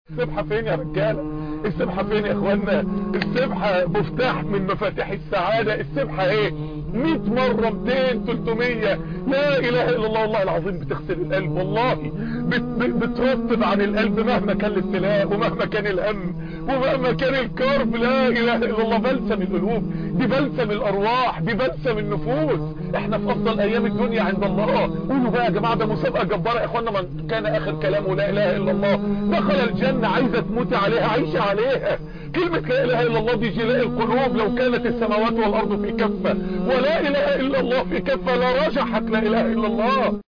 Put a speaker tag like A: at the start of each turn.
A: السبحة فين يا رجالة السبحة فين يا اخوانا السبحة مفتاح من مفاتيح السعادة السبحة ايه 100 مرة 200 300 لا اله الا الله والله العظيم بتغسل القلب والله بت بترطب عن القلب مهما كان الابتلاء ومهما كان الهم ومهما كان الكرب لا اله الا الله بلسم القلوب دي بلسم الارواح دي بلسم النفوس احنا في افضل ايام الدنيا عند الله قولوا بقى يا جماعة ده مسابقة جبارة يا اخوانا من كان اخر كلامه لا اله الا الله دخل الجنة عايزة تموتي عليها عيشي عليها كلمة لا اله الا الله دي جلاء القلوب لو كانت السماوات والارض في كفة ولا اله الا الله في كفة لرجحت لا اله الا الله